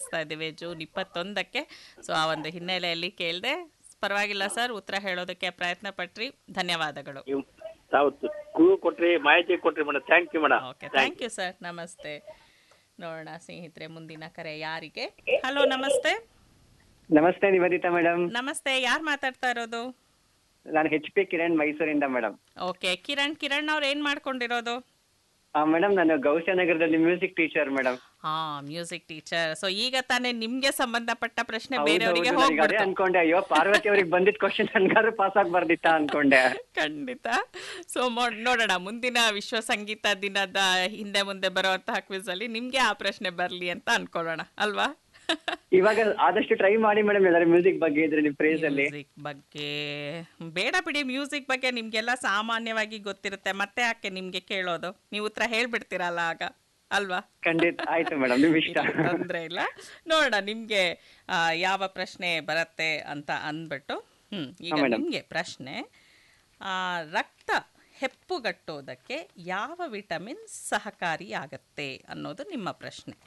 ಆಚರಿಸ್ತಾ ಇದ್ದೀವಿ June ಇಪ್ಪತ್ತೊಂದಕ್ಕೆ so ಆ ಒಂದು ಹಿನ್ನೆಲೆಯಲ್ಲಿ ಕೇಳಿದೆ ಪರವಾಗಿಲ್ಲ ಸರ್ ಉತ್ತರ ಹೇಳೋದಕ್ಕೆ ಪ್ರಯತ್ನ ಪಟ್ರಿ ಧನ್ಯವಾದಗಳು ನೀವು ತಾವು ಕ್ಲೂ ಕೊಟ್ರಿ ಮಾಹಿತಿ ಕೊಟ್ರಿ madam thank you madam okay thank you sir ನಮಸ್ತೆ ನೋಡೋಣ ಸ್ನೇಹಿತರೆ ಮುಂದಿನ ಕರೆ ಯಾರಿಗೆ ಹಲೋ ನಮಸ್ತೆ ನಮಸ್ತೆ ನಿವೇದಿತಾ ಮೇಡಮ್ ನಮಸ್ತೆ ಯಾರು ಮಾತಾಡ್ತಾ ಇರೋದು ನಾನು ಎಚ್ ಪಿ ಕಿರಣ್ ಮೈಸೂರಿಂದ ಮೇಡಮ್ ಓಕೆ ಕಿರಣ್ ಕಿರಣ್ ಅವ್ರು ಏನ್ ಮಾಡ್ಕೊಂಡಿರೋದು ಮೇಡಮ್ ನಾನು ಗೌಶನಗರದಲ್ಲಿ ಮ್ಯೂಸಿಕ್ ಟೀಚರ್ ಮೇಡಮ್ ಹಾ ಮ್ಯೂಸಿಕ್ ಟೀಚರ್ ಸೊ ಈಗ ತಾನೇ ನಿಮ್ಗೆ ಸಂಬಂಧಪಟ್ಟ ಪ್ರಶ್ನೆ ಬೇರೆಯವರಿಗೆ ಅದೇ ಹೋಗ್ಬಿಡ್ತು ಅನ್ಕೊಂಡೆ ಅಯ್ಯೋ ಪಾರ್ವತಿ ಅವ್ರಿಗೆ ಬಂದಿದ್ ಕ್ವಶನ್ ನನ್ಗಾರು ಪಾಸ್ ಆಗ್ಬಾರ್ದಿತ್ತ ಅನ್ಕೊಂಡೆ ಖಂಡಿತ ಸೊ ನೋಡೋಣ ಮುಂದಿನ ವಿಶ್ವ ಸಂಗೀತ ದಿನದ ಹಿಂದೆ ಮುಂದೆ ಬರುವಂತಹ ಕ್ವಿಸ್ ಅಲ್ಲಿ ನಿಮ್ಗೆ ಆ ಪ್ರಶ್ನೆ ಬರ್ಲಿ ಅಂತ ಅನ್ಕೊಳ್ಳೋಣ ಅಲ್ವಾ ಇವಾಗ ಆದಷ್ಟು ಟ್ರೈ ಮಾಡಿ ಮೇಡಮ್ ಎಲ್ಲರೂ ಮ್ಯೂಸಿಕ್ ಬಗ್ಗೆ ಇದ್ರೆ ನಿಮ್ ಪ್ರೇಸ್ ಅಲ್ಲಿ ಮ್ಯೂಸಿಕ್ ಬಗ್ಗೆ ಬೇಡ ಬಿಡಿ ಮ್ಯೂಸಿಕ್ ಬಗ್ಗೆ ನಿಮ್ಗೆಲ್ಲ ಸಾಮಾನ್ಯವಾಗಿ ಗೊತ್ತಿರುತ್ತೆ ಮತ್ತೆ ಯಾಕೆ ನಿಮ್ಗೆ ಕೇಳೋದು ನೀವು ಉತ್ತರ ಹೇಳ್ಬಿಡ್ತೀರಲ್ಲ ಆಗ ಅಲ್ವಾ ಖಂಡಿತ ಆಯ್ತು ಮೇಡಮ್ ನಿಮ್ ಇಷ್ಟ ಇಲ್ಲ, ತೊಂದ್ರೆ ಇಲ್ಲ ನೋಡೋಣ ನಿಮ್ಗೆ ಆ, ಯಾವ ಪ್ರಶ್ನೆ ಬರುತ್ತೆ ಅಂತ ಅಂದ್ಬಿಟ್ಟು ಹ್ಮ್ ಈಗ ಹಾ, madam. ನಿಮ್ಗೆ ಪ್ರಶ್ನೆ ಆ, ರಕ್ತ ಹೆಪ್ಪುಗಟ್ಟೋದಕ್ಕೆ ಯಾವ ವಿಟಮಿನ್ ಸಹಕಾರಿಯಾಗತ್ತೆ ಅನ್ನೋದು ನಿಮ್ಮ ಪ್ರಶ್ನೆ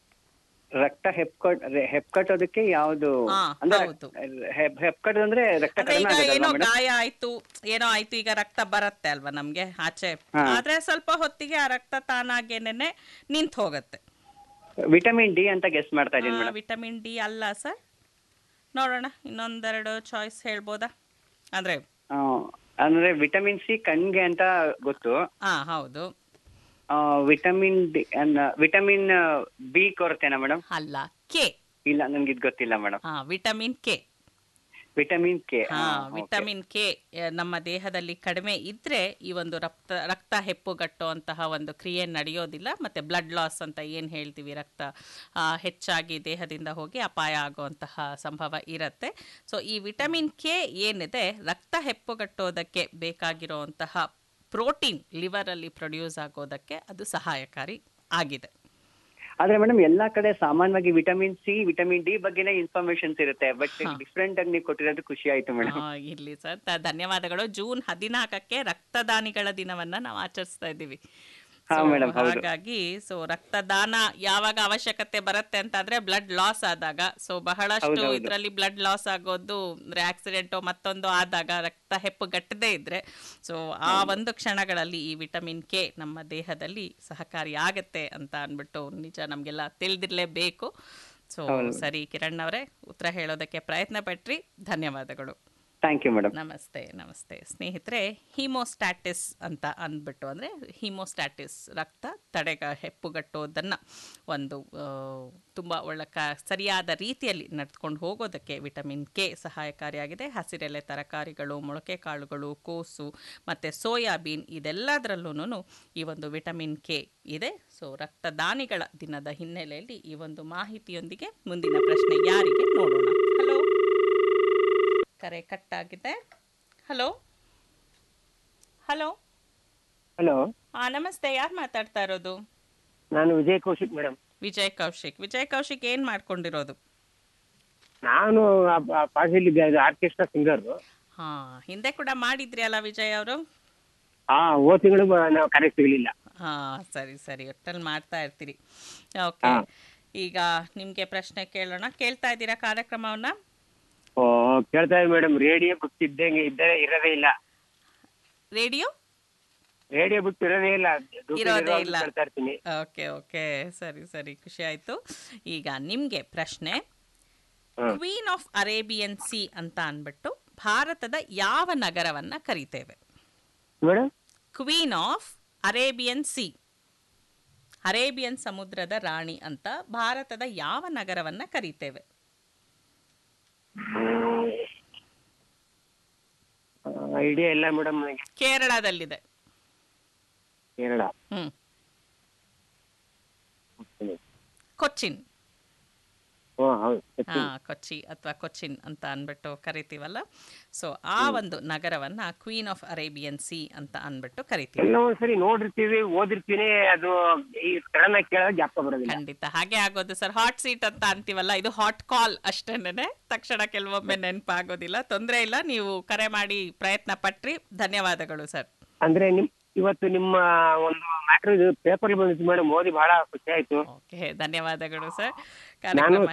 ರಕ್ತ ಹೆಪ್ಕೊಟ್ ಹೆಪ್ಕಟ್ಟೋದಕ್ಕೆ ಯಾವ್ದು ಹಾ, ಅಂದ್ರೆ ಹೌದು. ಹೆಪ್- ಹೆಪ್ಕಟ್ಟೋದು ಅಂದ್ರೆ ರಕ್ತ ಅಂದ್ರೆ ಕಡಿಮೆ ಈಗ ಆಗೋದಲ್ವಾ ಏನೋ ಮೇಡಮ್ ಗಾಯ ಆಯ್ತು ಏನೋ ಆಯ್ತು ಈಗ ರಕ್ತ ಬರತ್ತೆ ಅಲ್ವಾ ನಮ್ಗೆ ಆಚೆ ಹಾ. ಆದ್ರೆ ಸ್ವಲ್ಪ ಹೊತ್ತಿಗೆ ಆ ರಕ್ತ ತಾನಾಗೇನೆ ನಿಂತ್ ಹೋಗತ್ತೆ ವಿಟಮಿನ್ ಡಿ ಅಂತ ಗೆಸ್ ಮಾಡ್ತಾ ಇದೀನಿ ಆ, ಮೇಡಮ್ ವಿಟಮಿನ್ ಡಿ ಅಲ್ಲ ಸರ್ ನೋಡೋಣ ಇನ್ನೊಂದೆರಡು ಚಾಯ್ಸ್ ಹೇಳ್ಬೋದಾ ಅಂದ್ರೆ ಅಂದ್ರೆ ವಿಟಮಿನ್ ಸಿ ಕಣ್ಗೆ ಅಂತ ಗೊತ್ತು ಹಾ ಹೌದು ವಿಟಮಿನ್ ಡಿ ವಿಟಮಿನ್ ಬಿ ಕೊರತೆನಾ ಮೇಡಮ್ ಅಲ್ಲ ಕೆ ಇಲ್ಲ ನನ್ಗೆ ಇದು ಗೊತ್ತಿಲ್ಲ ಮೇಡಮ್ ಹಾ ವಿಟಮಿನ್ ಕೆ ವಿಟಮಿನ್ ಕೆ ಹಾ ವಿಟಮಿನ್ ಕೆ ನಮ್ಮ ದೇಹದಲ್ಲಿ ಕಡಿಮೆ ಇದ್ರೆ ಈ ಒಂದು ರಕ್ತ ರಕ್ತ ಹೆಪ್ಪುಗಟ್ಟುವಂತಹ ಒಂದು ಕ್ರಿಯೆ ನಡೆಯೋದಿಲ್ಲ ಮತ್ತೆ ಬ್ಲಡ್ ಲಾಸ್ ಅಂತ ಏನು ಹೇಳ್ತೀವಿ ರಕ್ತ ಆ, ಹೆಚ್ಚಾಗಿ ದೇಹದಿಂದ ಹೋಗಿ ಅಪಾಯ ಆಗುವಂತಹ ಸಂಭವ ಇರುತ್ತೆ ಸೊ ಈ ವಿಟಮಿನ್ ಕೆ ಏನಿದೆ ರಕ್ತ ಹೆಪ್ಪುಗಟ್ಟೋದಕ್ಕೆ ಬೇಕಾಗಿರುವಂತಹ ಪ್ರೋಟೀನ್ ಲಿವರಲ್ಲಿ ಪ್ರೊಡ್ಯೂಸ್ ಆಗೋದಕ್ಕೆ ಅದು ಸಹಾಯಕಾರಿ ಆಗಿದೆ ಆದ್ರೆ ಮೇಡಮ್ ಎಲ್ಲಾ ಕಡೆ ಸಾಮಾನ್ಯವಾಗಿ ವಿಟಮಿನ್ ಸಿ ವಿಟಮಿನ್ ಡಿ ಬಗ್ಗೆನೇ ಇನ್ಫಾರ್ಮೇಶನ್ಸ್ ಇರುತ್ತೆ ಬಟ್ ಡಿಫ್ರೆಂಟ್ ಆಗಿ ನೀವು ಕೊಟ್ಟಿರೋದು ಖುಷಿ ಆಯ್ತು ಮೇಡಮ್ ಆ, ಇರ್ಲಿ ಸರ್ ತ- ಧನ್ಯವಾದಗಳು ಜೂನ್ ಹದಿನಾಲ್ಕಕ್ಕೆ ರಕ್ತದಾನಿಗಳ ದಿನವನ್ನ ನಾವು ಆಚರಿಸ್ತಾ ಇದ್ದೀವಿ ಹಾ, So, madam, ಹೌದು. ಹಾಗಾಗಿ ಸೊ ರಕ್ತದಾನ ಯಾವಾಗ ಅವಶ್ಯಕತೆ ಬರುತ್ತೆ ಅಂತಂದ್ರೆ ಬ್ಲಡ್ ಲಾಸ್ ಆದಾಗ ಸೊ ಬಹಳಷ್ಟು ಹೌದು, ಹೌದು. ಇದರಲ್ಲಿ ಬ್ಲಡ್ ಲಾಸ್ ಆಗೋದು ಅಂದ್ರೆ ಆಕ್ಸಿಡೆಂಟು ಮತ್ತೊಂದು ಆದಾಗ ರಕ್ತ ಹೆಪ್ಪುಗಟ್ಟದೇ ಇದ್ರೆ ಸೊ ಆ ಒಂದು ಕ್ಷಣಗಳಲ್ಲಿ ಈ ವಿಟಮಿನ್ ಕೆ ನಮ್ಮ ದೇಹದಲ್ಲಿ ಸಹಕಾರಿ ಆಗತ್ತೆ ಅಂತ ಅಂದ್ಬಿಟ್ಟು ನಿಜ ನಮಗೆಲ್ಲ ತಿಳಿದಿರಲೇಬೇಕು ಸೊ ಸರಿ ಕಿರಣ್ ಅವರೇ ಉತ್ತರ ಹೇಳೋದಕ್ಕೆ ಪ್ರಯತ್ನ ಪಟ್ರಿ ಧನ್ಯವಾದಗಳು ಥ್ಯಾಂಕ್ ಯು ಮೇಡಮ್ ನಮಸ್ತೆ ನಮಸ್ತೆ ಸ್ನೇಹಿತರೆ ಹಿಮೋಸ್ಟ್ಯಾಟಿಸ್ ಅಂತ ಅಂದ್ಬಿಟ್ಟು ಅಂದರೆ ಹಿಮೋಸ್ಟ್ಯಾಟಿಸ್ ರಕ್ತ ತಡೆಗ ಹೆಪ್ಪುಗಟ್ಟೋದನ್ನು ಒಂದು ತುಂಬ ಒಳ್ಳೆ ಕ ಸರಿಯಾದ ರೀತಿಯಲ್ಲಿ ನಡೆದುಕೊಂಡು ಹೋಗೋದಕ್ಕೆ ವಿಟಮಿನ್ ಕೆ ಸಹಾಯಕಾರಿಯಾಗಿದೆ ಹಸಿರೆಲೆ ತರಕಾರಿಗಳು ಮೊಳಕೆ ಕಾಳುಗಳು ಕೋಸು ಮತ್ತು ಸೋಯಾಬೀನ್ ಇದೆಲ್ಲದರಲ್ಲೂ ಈ ಒಂದು ವಿಟಮಿನ್ ಕೆ ಇದೆ ಸೊ ರಕ್ತದಾನಿಗಳ ದಿನದ ಹಿನ್ನೆಲೆಯಲ್ಲಿ ಈ ಒಂದು ಮಾಹಿತಿಯೊಂದಿಗೆ ಮುಂದಿನ ಪ್ರಶ್ನೆ ಯಾರಿಗೆ ನೋಡೋಣ ಹಲೋ ಕರೆ ಕಟ್ಟಾಗಿದೆ ಹಲೋ ಹಲೋ ಹಲೋ ಆ ನಮಸ್ತೆ ಯಾರು ಮಾತಾಡ್ತಾ ಇರೋದು ನಾನು ವಿಜಯ್ ಕೌಶಿಕ್ ಮೇಡಮ್ ವಿಜಯ್ ಕೌಶಿಕ್ ವಿಜಯ್ ಕೌಶಿಕ್ ಏನ್ ಮಾಡ್ಕೊಂಡಿರೋದು ನಾನು ಪಾರ್ಸಲಿ ಆರ್ಕೆಸ್ಟ್ರಾ ಸಿಂಗರ್ ಹಾ ಹಿಂದೆ ಕೂಡ ಮಾಡಿದ್ರಿ ಅಲ್ಲ ವಿಜಯ್ ಅವರು ಆ ಹೋದ ತಿಂಗಳು ನಾವು ಕರೆ ಸಿಗಲಿಲ್ಲ ಹಾ ಸರಿ ಸರಿ ಒಟ್ಟಲ್ಲಿ ಮಾಡ್ತಾ ಇರ್ತೀರಿ ಓಕೆ ಹಾ. ಈಗ ನಿಮ್ಗೆ ಪ್ರಶ್ನೆ ಕೇಳೋಣ ಕೇಳ್ತಾ ಇದ್ದೀರಾ ಕಾರ್ಯಕ್ರಮವನ್ನ ಓ ಕೇಳ್ತಾ ಇದ್ದೀನಿ ಮೇಡಮ್ ರೇಡಿಯೋ ಬಿಟ್ಟಿದ್ದಂಗೆ ಇದ್ದರೆ ಇರೋದೇ ಇಲ್ಲ ರೇಡಿಯೋ ರೇಡಿಯೋ ಬಿಟ್ಟು ಇರೋದೇ ಇಲ್ಲ ಡ್ಯೂಟಿ ಇರೋದೇ ಇರುವಾಗ ಇಲ್ಲ. ಕೇಳ್ತಾ ಇರ್ತೀನಿ ಓಕೆ ಓಕೆ ಸರಿ ಸರಿ ಖುಷಿ ಆಯ್ತು ಈಗ ನಿಮ್ಗೆ ಪ್ರಶ್ನೆ ಹ್ಮ್. ಕ್ವೀನ್ ಆಫ್ ಅರೇಬಿಯನ್ ಸಿ ಅಂತ ಅಂದ್ಬಿಟ್ಟು ಭಾರತದ ಯಾವ ನಗರವನ್ನ ಕರಿತೇವೆ madam queen of Arabian sea ಅರೇಬಿಯನ್ ಸಮುದ್ರದ ರಾಣಿ ಅಂತ ಭಾರತದ ಯಾವ ನಗರವನ್ನ ಕರಿತೇವೆ ಐಡಿಯಾ ಇಲ್ಲ ಮೇಡಮ್ ನನಗೆ ಕೇರಳದಲ್ಲಿದೆ ಕೇರಳ ಹ್ಮ್ ಕೊಚ್ಚಿನ್ ಓ ಹೌದು ಹಾ ಕೊಚ್ಚಿ ಅಥವಾ ಕೊಚ್ಚಿನ್ ಅಂತ ಅಂದ್ಬಿಟ್ಟು ಕರಿತೀವಲ್ಲ ಸೊ ಆ ಒಂದು ನಗರವನ್ನ ಕ್ವೀನ್ ಆಫ್ ಅರೇಬಿಯನ್ ಸಿ ಅಂತ ಅಂದ್ಬಿಟ್ಟು ಕರಿತೀವಿ ಎಲ್ಲ ಒಂದ್ಸರಿ ನೋಡಿರ್ತೀವಿ ಓದಿರ್ತೀನಿ ಅದು ಈ ಸಡನ್ ಆಗಿ ಕೇಳೋದು ಜ್ಞಾಪಕ ಬರೋದಿಲ್ಲ ಖಂಡಿತ ಹಾಗೆ ಆಗೋದು ಸರ್ ಹಾಟ್ ಸೀಟ್ ಅಂತ ಅಂತೀವಲ್ಲ ಇದು ಹಾಟ್ ಕಾಲ್ ಅಷ್ಟೇನೆ ತಕ್ಷಣ ಕೆಲವೊಮ್ಮೆ ನೆನಪಾಗೋದಿಲ್ಲ ತೊಂದರೆ ಇಲ್ಲ ನೀವು ಕರೆ ಮಾಡಿ ಪ್ರಯತ್ನ ಪಟ್ರಿ ಧನ್ಯವಾದಗಳು ಸರ್ ಅಂದ್ರೆ ನಿಮ್ ಇವತ್ತು ನಿಮ್ಮ ಒಂದು ಮ್ಯಾಟ್ರ್ ಇದು ಪೇಪರ್ ಬಂದಿತ್ತು ಮೇಡಮ್ ಓದಿ ಬಹಳ ಖುಷಿ ಆಯ್ತು ಓಕೆ ಧನ್ಯವಾದಗಳು ಸರ್ ನಾನು ಕಾರ್ಯಕ್ರಮ